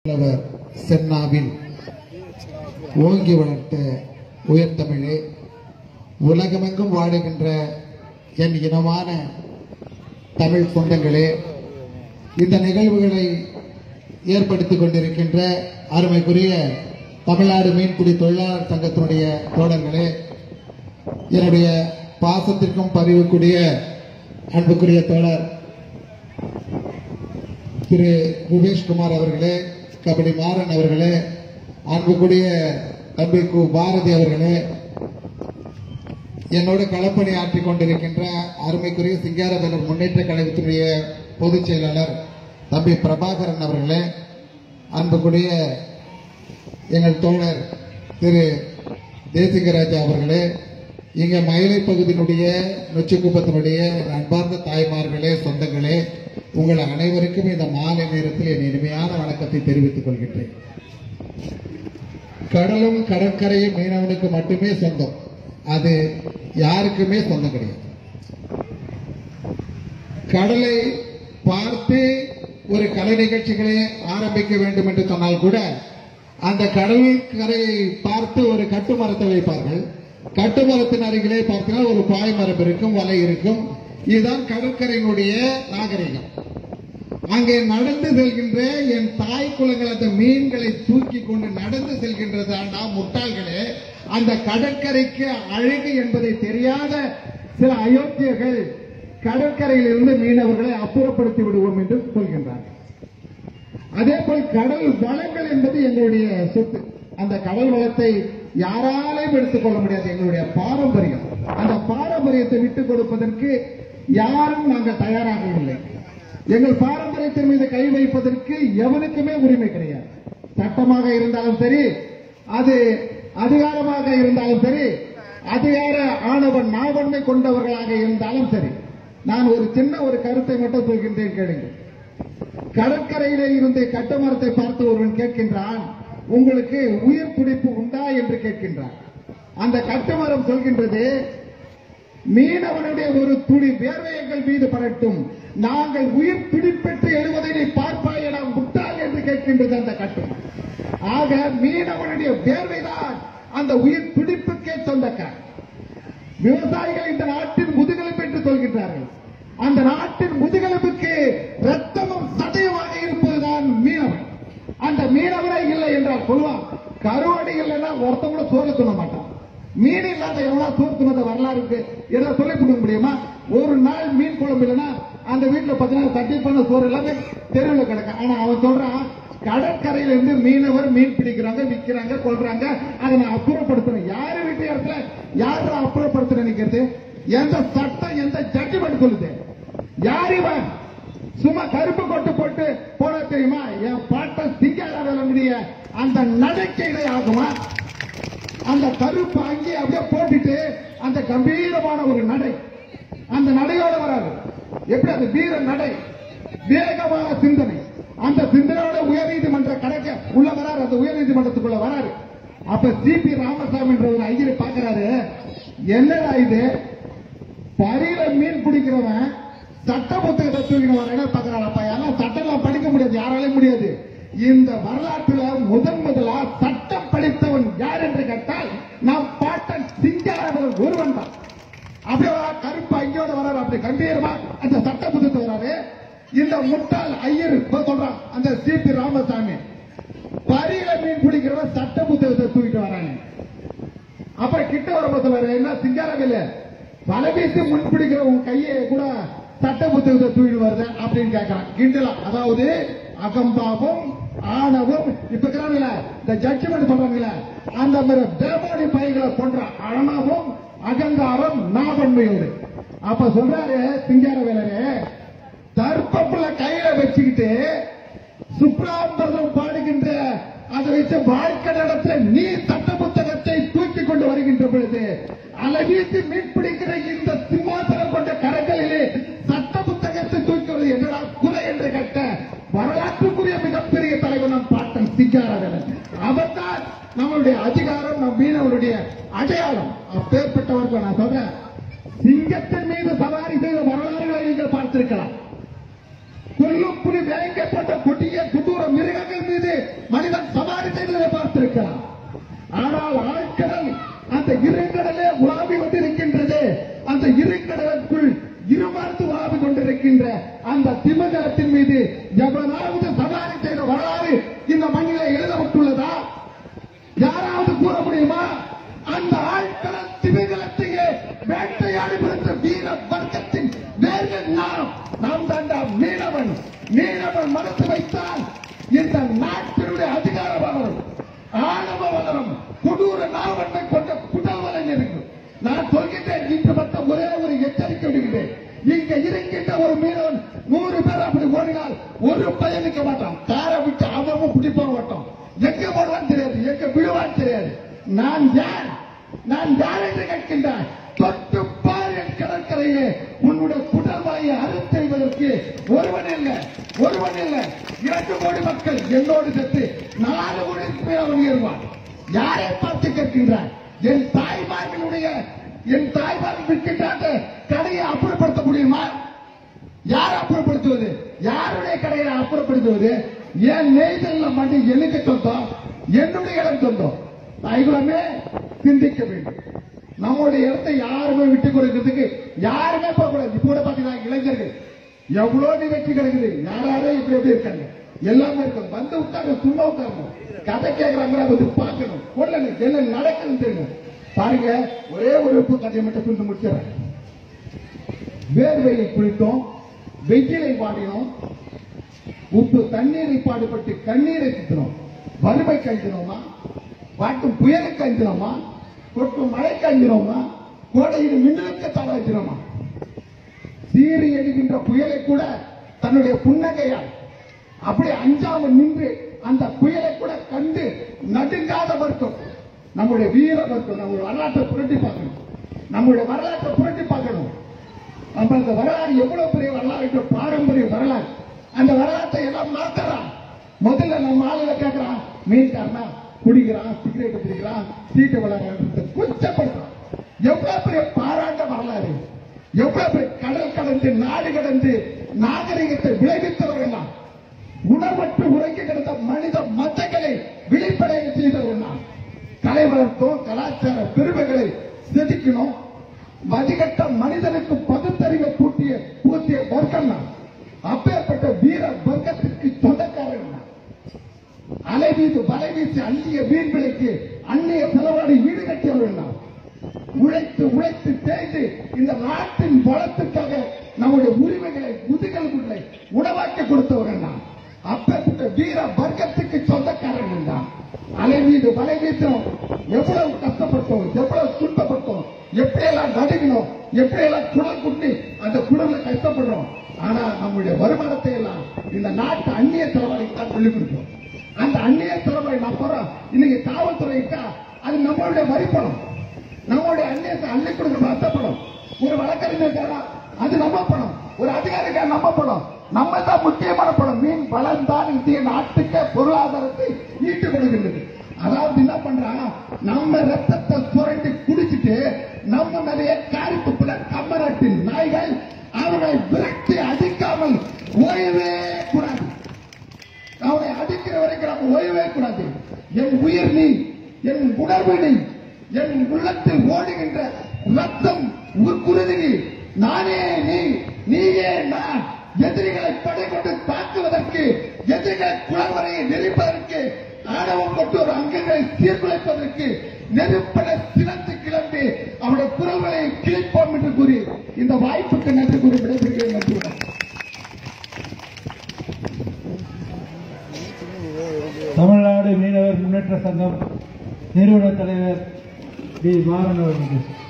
தலைவர் சென்னாவில் ஓங்கி வளர்த்த உயர்த்தமிழே உலகமெங்கும் வாழுகின்ற என் இனமான தமிழ் சொந்தங்களே இந்த நிகழ்வுகளை ஏற்படுத்திக் கொண்டிருக்கின்ற அருமைக்குரிய தமிழ்நாடு மீன்பிடி தொழிலாளர் சங்கத்தினுடைய தோழர்களே என்னுடைய பாசத்திற்கும் பரிவுக்குரிய அன்புக்குரிய தோழர் திரு குபேஷ்குமார் அவர்களே கபடி மாறன் அவர்களே அன்புக்குரிய தம்பி கு பாரதி அவர்களே என்னோடு களப்பணி ஆற்றிக் கொண்டிருக்கின்ற அருமைக்குரிய சிங்காரவேலர் முன்னேற்ற கழகத்தினுடைய பொதுச் செயலாளர் தம்பி பிரபாகரன் அவர்களே அன்புக்குரிய எங்கள் தோழர் திரு தேசிகராஜா அவர்களே இங்க மயிலை பகுதியினுடைய நொச்சிக்குப்பத்தினுடைய அன்பார்ந்த தாய்மார்களே சொந்தங்களே உங்கள் அனைவருக்கும் இந்த மாலை நேரத்தில் என் இனிமையான வணக்கத்தை தெரிவித்துக் கொள்கின்றேன் கடலும் கடற்கரையும் மீனவனுக்கு மட்டுமே சொந்தம் அது யாருக்குமே சொந்தம் கிடையாது கடலை பார்த்து ஒரு கலை நிகழ்ச்சிகளை ஆரம்பிக்க வேண்டும் என்று சொன்னால் கூட அந்த கடல் கரையை பார்த்து ஒரு கட்டுமரத்தை வைப்பார்கள் கட்டுமரத்தின் அருகிலே பார்த்தால் ஒரு பாய்மரம் இருக்கும் வலை இருக்கும் இதுதான் கடற்கரையினுடைய நாகரிகம் அங்கே நடந்து செல்கின்ற என் தாய் குலங்கள் அந்த மீன்களை தூக்கி கொண்டு நடந்து செல்கின்றதாண்டா முட்டாள்களே அந்த கடற்கரைக்கு அழகு என்பதை தெரியாத சில அயோக்கியர்கள் கடற்கரையில் இருந்து மீனவர்களை அப்புறப்படுத்தி விடுவோம் என்று சொல்கின்றார்கள் அதே போல் கடல் வளங்கள் என்பது எங்களுடைய சொத்து அந்த கடல் வளத்தை யாராலையும் எடுத்துக் கொள்ள முடியாது எங்களுடைய பாரம்பரியம் அந்த பாரம்பரியத்தை விட்டுக் கொடுப்பதற்கு யாரும் நாங்கள் தயாராக இல்லை எங்கள் பாரம்பரியத்தின் மீது கை வைப்பதற்கு எவனுக்குமே உரிமை கிடையாது சட்டமாக இருந்தாலும் சரி அது அதிகாரமாக இருந்தாலும் சரி அதிகார ஆணவன் நாவன்மை கொண்டவர்களாக இருந்தாலும் சரி நான் ஒரு சின்ன ஒரு கருத்தை மட்டும் சொல்கின்றேன் கேளுங்கள் கடற்கரையிலே இருந்து கட்டுமரத்தை பார்த்து ஒருவன் கேட்கின்றான் உங்களுக்கு உயிர் துடிப்பு உண்டா என்று கேட்கின்றான் அந்த கட்டுமரம் சொல்கின்றது மீனவனுடைய ஒரு துளி வேர்வை எங்கள் மீது பரட்டும் நாங்கள் உயிர் பிடிப்பெற்று எழுவதை நீ பார்ப்பாயடா முட்டாள் என்று கேட்கின்றது அந்த கட்டுமரம் ஆக மீனவனுடைய வேர்வைதான் அந்த உயிர் பிடிப்புக்கே சொந்தக்கார் விவசாயிகள் இந்த நாட்டின் முதுகெலும்பு என்று சொல்கின்றார்கள் அந்த நாட்டின் முதுகெலும்புக்கு ரத்தமும் சதயமாக இருப்பதுதான் மீனவன் அந்த மீனவனே இல்லை என்றால் சொல்லுவான் கருவாடி இல்லைன்னா ஒருத்தன் கூட சோறு துண்ண மாட்டான் மீன் இல்லாத எவ்வளவு சோறு துண்ணத வரலாறு இருக்கு எதை சொல்லி கொடுக்க முடியுமா ஒரு நாள் மீன் குழம்பு இல்லைன்னா அந்த வீட்டுல பாத்தீங்கன்னா தட்டி பண்ண சோறு எல்லாமே தெருவில் கிடக்கு ஆனா அவன் சொல்றான் கடற்கரையில இருந்து மீனவர் மீன் பிடிக்கிறாங்க விக்கிறாங்க கொள்றாங்க அதை நான் அப்புறப்படுத்தணும் யாரு வீட்டு இடத்துல யாரு அப்புறப்படுத்த நினைக்கிறது எந்த சட்டம் எந்த ஜட்ஜ்மெண்ட் சொல்லுது யார் இவன் சும்மா கருப்பு கொட்டு போட்டு போட தெரியுமா என் பாட்டன் சிங்காரவேலனுடைய அந்த நடைக்கையிலே ஆகுமா அந்த கருப்பு அங்கே அப்படியே போட்டுட்டு அந்த கம்பீரமான ஒரு நடை அந்த நடையோட வராது எப்படி அது வீர நடை வேகமான சிந்தனை அந்த சிந்தனையோட உயர்நீதிமன்ற கணக்க உள்ள வராரு அந்த உயர்நீதிமன்றத்துக்குள்ள வராரு அப்ப சிபி ராமசாமி என்ற ஒரு ஐயரை பாக்குறாரு என்னடா இது பரியில மீன் பிடிக்கிறவன் சட்ட புத்தகத்தை தூக்கிட்டு வரேன்னு பாக்குறாரப்பா எல்லாம் சட்டம்லாம் படிக்க முடியாது யாராலையும் முடியாது இந்த வரலாற்றுல முதன் முதலா சட்டம் படித்தவன் யார் என்று கேட்டால் நாம் பாட்டன் சிங்காரவன் ஒருவன் தான் அப்படியே வரா, கருப்பு ஐயோட வராரு அப்படி கம்பீரமா அந்த சட்ட புத்தகத்தை வராரு இந்த முட்டாள் ஐயர் இப்ப சொல்றான் அந்த சிபி ராமசாமி பரியில மீன் பிடிக்கிறவன் சட்ட புத்தகத்தை தூக்கிட்டு வராங்க அப்ப கிட்ட வரும்போது சொல்றாரு என்ன சிங்காரவில்ல வலை வீசி முன் பிடிக்கிற உன் கையை கூட சட்ட புத்தகத்தை தூக்கிட்டு வருது அப்படின்னு கேட்கறான் கிண்டலா அதாவது அகம்பாவம் ஆணவம் இப்ப இருக்கிறாங்கல்ல இந்த ஜட்ஜ்மெண்ட் சொல்றாங்கல்ல அந்த மாதிரி தேவாடி பைகளை கொன்ற அரணாவும் அகங்காரம் நாவன்மையோடு அப்ப சொல்றாரு சிங்கார வேலரே தர்ப்பப்புல கையில வச்சுக்கிட்டு சுப்ராம்பரம் பாடுகின்ற அதை வச்சு வாழ்க்கை நடத்த நீ சட்ட புத்தகத்தை தூக்கி கொண்டு வருகின்ற பொழுது அளவீசி மீன் பிடிக்கிற இந்த சிம்மாசனம் கொண்ட கரங்களிலே சட்ட புத்தகத்தை தூக்கி வருவது என்னடா குறை என்று கேட்ட வரலாற்றுக்குரிய மிகப்பெரிய தலைவர் நம் பாட்டன் சிக்காரவன் அவர்தான் நம்மளுடைய அதிகாரம் நம் மீனவருடைய அடையாளம் அப்பேற்பட்டவர்கள் நான் சொல்றேன் சிங்கத்தின் மீது சவாரி செய்த வரலாறுகளை நீங்கள் பார்த்திருக்கலாம் கொல்லும் புலி வேங்கப்பட்ட கொடிய கொடூர மிருகங்கள் மீது மனிதன் சவாரி செய்ததை பார்த்திருக்கிறான் ஆனால் ஆழ்கடல் அந்த இருங்கடலே உலாவி கொண்டிருக்கின்றது அந்த இருங்கடலுக்குள் இருமாந்து உலாவி கொண்டிருக்கின்ற அந்த திமிங்கலத்தின் மீது எவனாவது சவாரி செய்த வரலாறு இந்த மண்ணிலே எழுதப்பட்டுள்ளதா யாராவது கூற முடியுமா அந்த ஆட்களம் திமிங்கலத்தையே வேட்டையாடி பிடித்த வீர வர்க்கத்தின் வேர்கள் நாம் நாம் தாண்டா மீனவன் மீனவன் மனசு வைத்தால் இந்த நாட்டினுடைய அதிகாரம் வளரும் ஆணவ வளரும் கொடூர நாவன்மை கொண்ட குடல் வளம் இருக்கும் நான் சொல்கின்றேன் இன்று மட்டும் ஒரே ஒரு எச்சரிக்கை விடுகிறேன் இங்க இருக்கின்ற ஒரு மீனவன் நூறு பேர் அப்படி ஓடினால் ஒரு பயணிக்க மாட்டான் காரை விட்டு அவன் பிடிப்பான் மாட்டான் எங்க போடுவான் தெரியாது எங்க விழுவான் தெரியாது நான் யார் நான் யார் என்று கேட்கின்றான் தொட்டு பார் என் கடற்கரையே உன்னுடைய குடல்வாயை அறுத்தெய்வதற்கு ஒருவன் இல்லை ஒருவன் இல்லை இரண்டு கோடி மக்கள் என்னோடு சேர்த்து நாலு கோடி பேர் அவன் ஏறுவான் யாரை பார்த்து கேட்கின்றான் என் தாய்மார்களுடைய என் தாய்மார்கள் விற்கின்ற கடையை அப்புறப்படுத்த முடியுமா யார் அப்புறப்படுத்துவது யாருடைய கடையை அப்புறப்படுத்துவது ஏன் நெய்தல் மண்டி எனக்கு சொந்தம் என்னுடைய இடம் சொந்தம் தாய்குலமே சிந்திக்க வேண்டும் நம்முடைய இடத்தை யாருமே விட்டு கொடுக்கிறதுக்கு யாருமே போக கூடாது இப்ப கூட பாத்தீங்கன்னா இளைஞர்கள் எவ்வளவு நிகழ்ச்சி கிடைக்குது யாராரே இப்படி எப்படி இருக்காங்க எல்லாமே இருக்கும் வந்து உட்கார்ந்து சும்மா உட்காரணும் கதை கேட்கறாங்க வந்து பார்க்கணும் கொள்ளணும் என்ன நடக்குதுன்னு தெரியும் பாருங்க ஒரே ஒரு உப்பு கதையை மட்டும் சொல்லி முடிச்சிடறேன் வேர்வையை குளித்தோம் வெயிலை பாடினோம் உப்பு தண்ணீரை பாடுபட்டு கண்ணீரை சித்தினோம் வறுமை கஞ்சினோமா வாட்டும் புயலுக்கு அஞ்சினோமா கொட்டும் மழைக்கு அஞ்சினோமா கோடையில் மின்னலுக்கு தவறினோமா சீறி எழுகின்ற புயலை கூட தன்னுடைய புன்னகையால் அப்படி அஞ்சாமல் நின்று அந்த புயலை கூட கண்டு நடுங்காத வர்க்கம் நம்முடைய வீர வர்க்கம் நம்முடைய வரலாற்றை புரட்டி பார்க்கணும் நம்முடைய வரலாற்றை புரட்டி பார்க்கணும் நம்ம அந்த வரலாறு எவ்வளவு பெரிய வரலாறு என்ற பாரம்பரிய வரலாறு அந்த வரலாற்றை எல்லாம் மாத்தறான் முதல்ல நம்ம ஆளுல கேட்கறான் மீன்காரனா குடிக்கிறான் சிகரெட் பிடிக்கிறான் சீட்டு விளையாடுறது குச்சப்படுறான் எவ்வளவு பெரிய பாராட்ட வரலாறு எவ்வளவு பெரிய கடல் கடந்து நாடு கடந்து நாகரிகத்தை விளைவித்தவர்கள் நாம் உணவற்று உறங்கி கிடந்த மனித மதங்களை விழிப்படைய செய்தவர்கள் நாம் கலை வளர்த்தோம் கலாச்சார பெருமைகளை செதுக்கினோம் மதிகட்ட மனிதனுக்கு பகுத்தறிவை கூட்டிய கூட்டிய வர்க்கம் நான் அப்பேற்பட்ட வீர வர்க்கத்திற்கு சொந்தக்காரன் நான் அலை மீது வலை வீசி அள்ளிய வீண் விலைக்கு அந்நிய செலவாடி ஈடு கட்டியவர்கள் நாம் உழைத்து உழைத்து தேய்ந்து இந்த நாட்டின் வளத்துக்காக நம்முடைய உரிமைகளை முதுகல்களை உணவாக்கி கொடுத்தவர்கள் நாம் அப்பேற்பட்ட வீர வர்க்கத்துக்கு சொந்தக்காரர்கள் தான் அலை மீது வலை வீசம் எவ்வளவு கஷ்டப்பட்டோம் எவ்வளவு துன்பப்பட்டோம் எப்படியெல்லாம் நடுங்கினோம் எப்படியெல்லாம் குடல் குட்டி அந்த குடல்ல கஷ்டப்படுறோம் ஆனா நம்முடைய வருமானத்தை எல்லாம் இந்த நாட்டு அந்நிய செலவாளிக்கு தான் சொல்லிக் கொடுக்கிறோம் அந்த அந்நிய செலவாளி நான் போறோம் இன்னைக்கு காவல்துறைக்கா அது நம்மளுடைய வரிப்பணம் நம்மளுடைய அந்நியத்தை அள்ளி கொடுக்கணும் அர்த்தப்படும் ஒரு வழக்கறிஞர் இருக்காரா, அது நம்ம பணம் ஒரு அதிகாரிக்கா நம்ம பணம் நம்ம தான் முக்கியமான பணம் மீன் வளர்ந்தான் இந்திய நாட்டுக்கு பொருளாதாரத்தை ஈட்டு கொடுக்கின்றது அதாவது என்ன பண்றான் நம்ம ரத்தத்தை சுரண்டி குடிச்சிட்டு நம்ம மேலேயே காரி துப்புல கம்மராட்டின் நாய்கள் அவனை விரட்டி அடிக்காமல் ஓயவே கூடாது அவனை அடிக்கிற வரைக்கும் நம்ம ஓயவே கூடாது என் உயிர் நீ என் உணர்வு நீ என் உள்ளத்தில் ஓடுகின்ற ரத்தம் உருக்குருதி நீ நானே நீ நீயே நான் எதிரிகளை படை கொண்டு தாக்குவதற்கு எதிரிகளை குளவரையை நெருப்பதற்கு ஆணவம் கொண்டு ஒரு அங்கங்களை சீர்குலைப்பதற்கு நெருப்பட சிறந்து கிளம்பி அவருடைய குரல்களை கிழிப்போம் என்று கூறி இந்த வாய்ப்புக்கு நன்றி கூறி விடைபெறுகிறேன் நன்றி வணக்கம். தமிழ்நாடு மீனவர் முன்னேற்ற சங்கம் நிறுவன தலைவர் டி மாறன் அவர்களுக்கு